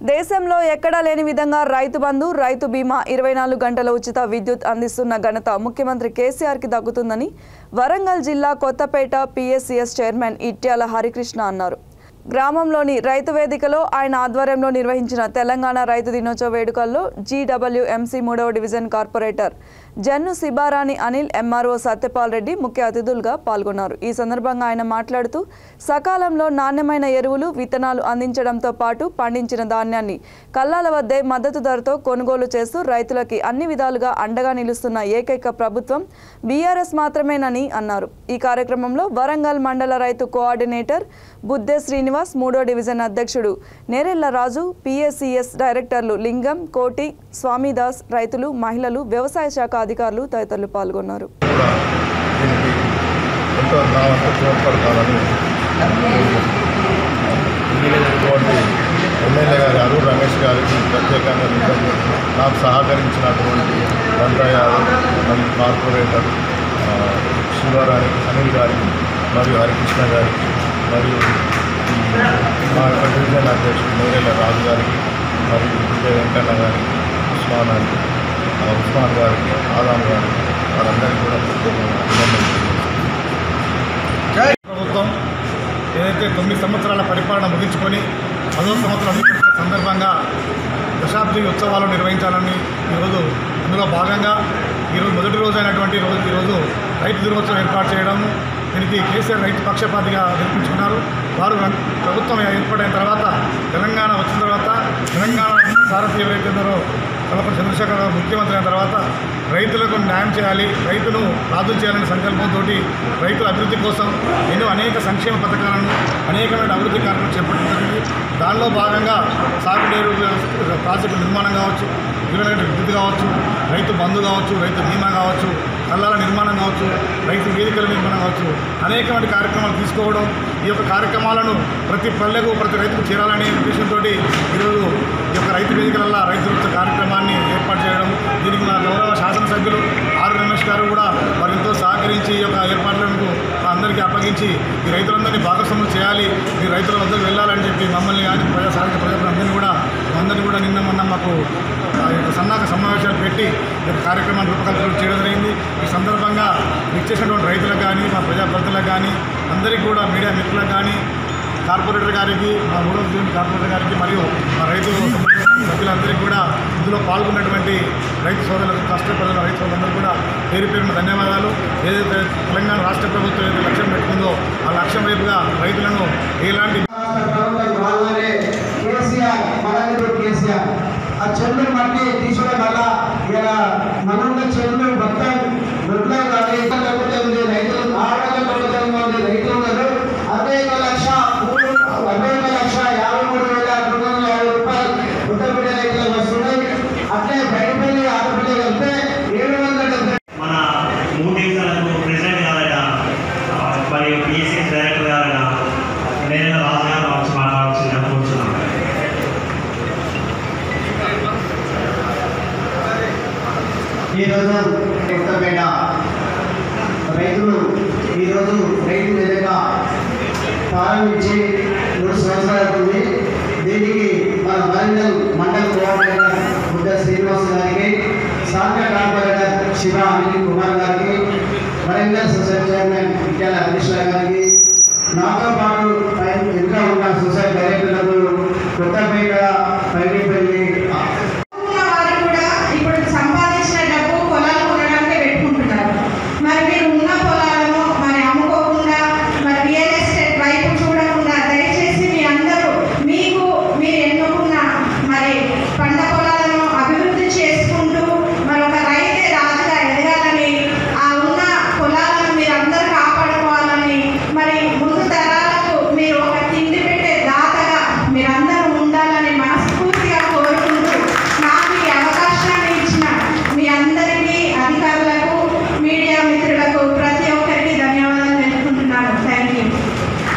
దేశంలో ఎక్కడా లేని విధంగా రైతు బంధు రైతు బీమా ఇరవై నాలుగు గంటల ఉచిత విద్యుత్ అందిస్తున్న ఘనత ముఖ్యమంత్రి కేసీఆర్కి దక్కుతుందని వరంగల్ జిల్లా కొత్తపేట పిఎస్సిఎస్ చైర్మన్ ఇట్యాల హరికృష్ణ అన్నారు గ్రామంలోని రైతు వేదికలో ఆయన ఆధ్వర్యంలో నిర్వహించిన తెలంగాణ రైతు దినోత్సవ వేడుకల్లో జీడబ్ల్యూఎంసీ మూడవ division corporator Jannu Shibarani Anil MRO Satyapal Reddy ముఖ్య అతిథులుగా పాల్గొన్నారు ఈ సందర్భంగా ఆయన మాట్లాడుతూ సకాలంలో నాణ్యమైన ఎరువులు విత్తనాలు అందించడంతో పాటు పండించిన ధాన్యాన్ని కల్లాల వద్దే మద్దతు ధరతో కొనుగోలు చేస్తూ రైతులకి అన్ని విధాలుగా అండగా నిలుస్తున్న ఏకైక ప్రభుత్వం బీఆర్ఎస్ మాత్రమేనని అన్నారు ఈ కార్యక్రమంలో వరంగల్ మండల రైతు కోఆర్డినేటర్ బుద్దే శ్రీనివాస్ మూడో డివిజన్ అధ్యక్షుడు నేరెళ్ల రాజు పిఎస్సిఎస్ డైరెక్టర్లు లింగం కోటి స్వామిదాస్ రైతులు మహిళలు వ్యవసాయ శాఖ అధికారులు తదితరులు పాల్గొన్నారు కూడా దీనికి ఎంతో నా వంతు తోడ్పడతానని ఇటువంటి ఎమ్మెల్యే గారు అరుణ్ రమేష్ గారికి ప్రత్యేకంగా కృతజ్ఞతలు. నాకు సహకరించినటువంటి రంగా యాదవ్ మరియు కార్పొరేటర్ ఆ, శివరాణి అనిల్ గారికి మరియు హరికృష్ణ గారికి మరియు ఈ మా యొక్క డివిజన్ అధ్యక్షుడు నేరేళ్ళ రాజు గారికి మరియు విజయ వెంకన్న గారికి ఉస్మాన్ గారికి ఆ, ఉస్మాన్ గారికి ఆదాం గారికి వారందరికీ కూడా ప్రత్యేకంగా అభినందనలు తెలియజేస్తున్నాను. ప్రభుత్వం ఏదైతే తొమ్మిది సంవత్సరాల పరిపాలన ముగించుకొని పదో సంవత్సరం అడుగుతున్న సందర్భంగా దశాబ్ది ఉత్సవాలు నిర్వహించాలని ఈరోజు అందులో భాగంగా ఈరోజు మొదటి రోజు అయినటువంటి రోజు ఈరోజు రైతు దినోత్సవం ఏర్పాటు చేయడం దీనికి కేసీఆర్ రైతు పక్షపాతిగా నిర్మించుకున్నారు వారు ప్రభుత్వం ఏర్పడిన తర్వాత తెలంగాణ వచ్చిన తర్వాత తెలంగాణ సారథి ఎవరైతే ఉన్నారో కల్పన చంద్రశేఖర్ రావు ముఖ్యమంత్రి అయిన తర్వాత రైతులకు న్యాయం చేయాలి రైతును రాజు చేయాలనే సంకల్పంతో రైతుల అభివృద్ధి కోసం ఎన్నో అనేక సంక్షేమ పథకాలను అనేకమైన అభివృద్ధి కార్యక్రమాలు చేపట్టడం జరిగింది దానిలో భాగంగా సాగునీరు వ్యవస్థ- ప్రాజెక్టు నిర్మాణం కావచ్చు విలువైన విద్యుత్ కావచ్చు రైతు బంధు కావచ్చు రైతు బీమా కావచ్చు కళ్ళాల నిర్మాణం కావచ్చు రైతు వేదికల నిర్మాణం కావచ్చు అనేకమైన కార్యక్రమాలు తీసుకోవడం ఈ యొక్క కార్యక్రమాలను ప్రతి పల్లెకు ప్రతి రైతుకు చేరాలనే ఉద్దేశంతో ఈరోజు ఈ యొక్క రైతు వేదికలల్లో రైతు వృత్త కార్యక్రమాన్ని ఏర్పాటు చేయడం దీనికి మా గౌరవ శాసనసభ్యులు ఆర్ రమేష్ గారు కూడా వారు ఎంతో సహకరించి ఈ యొక్క ఏర్పాట్లకు మా అందరికీ అప్పగించి ఈ రైతులందరినీ భాగస్వాములు చేయాలి ఈ రైతుల వద్దకు వెళ్ళాలని చెప్పి మమ్మల్ని కానీ ప్రజా సాహిత్య ప్రజలందరినీ కూడా అందరినీ కూడా నిన్న మొన్న మాకు ఆ యొక్క సన్నాహక సమావేశాలు పెట్టి ఈ యొక్క కార్యక్రమాన్ని రూపకల్పన చేయడం జరిగింది ఈ సందర్భంగా ఇచ్చేసినటువంటి రైతులకు కానీ మా ప్రజాప్రతినిధులకు కానీ అందరికీ కూడా మీడియా మిత్రులకు కానీ కార్పొరేటర్ గారికి మా మూడో డివిజన్ కార్పొరేటర్ గారికి మరియు మా రైతు సభ్యులందరికీ కూడా ఇందులో పాల్గొన్నటువంటి రైతు సోదరులకు కష్టపడిన రైతు సోదరులందరూ కూడా పేరు పేరున ధన్యవాదాలు ఏదైతే తెలంగాణ రాష్ట్ర ప్రభుత్వం ఏదైతే లక్ష్యం పెట్టుకుందో ఆ లక్ష్యం వైపుగా రైతులను ఎలాంటి ప్రభుత్వం రాగానే కేసీఆర్ మనతో కేసీఆర్ ఆ చెల్లు మట్టి తీసుకోవడం వల్ల ఇలా మనున్న చెల్లు మొత్తం గుడ్లో కానీ లేకపోతే ఉంది రైతులు ఆరోగ్య ప్రభుత్వంగా ఉంది రైతులు ఉన్నారు అరవై ఒక లక్ష మూడు అరవై ఒక లక్ష యాభై మూడు వేల రెండు వందల యాభై రూపాయలు ఉత్తరపేట రైతులకు వస్తున్నాయి అట్లే బయటపల్లి ఆడపల్లి వెళ్తే ఏడు వందల డెబ్బై మన మూడు డివిజన్లకు ప్రెసిడెంట్ గారైన ఆ, మరియు పిఎస్ఎస్ డైరెక్టర్ గారైన నేల రాజు గారు వచ్చి మాట్లాడాల్సిందిగా కూర్చున్నాం ఈరోజు కొత్తపేట రైతులు ఈరోజు రైతు వేదిక ప్రారంభించి మూడు సంవత్సరాలు అవుతుంది దీనికి మన వరంగల్ మండల కోఆర్డినేటర్ బుద్ధ శ్రీనివాస్ గారికి సాంఘ కార్పొరేటర్ శివ అనిల్ కుమార్ గారికి వరంగల్ సొసైటీ చైర్మన్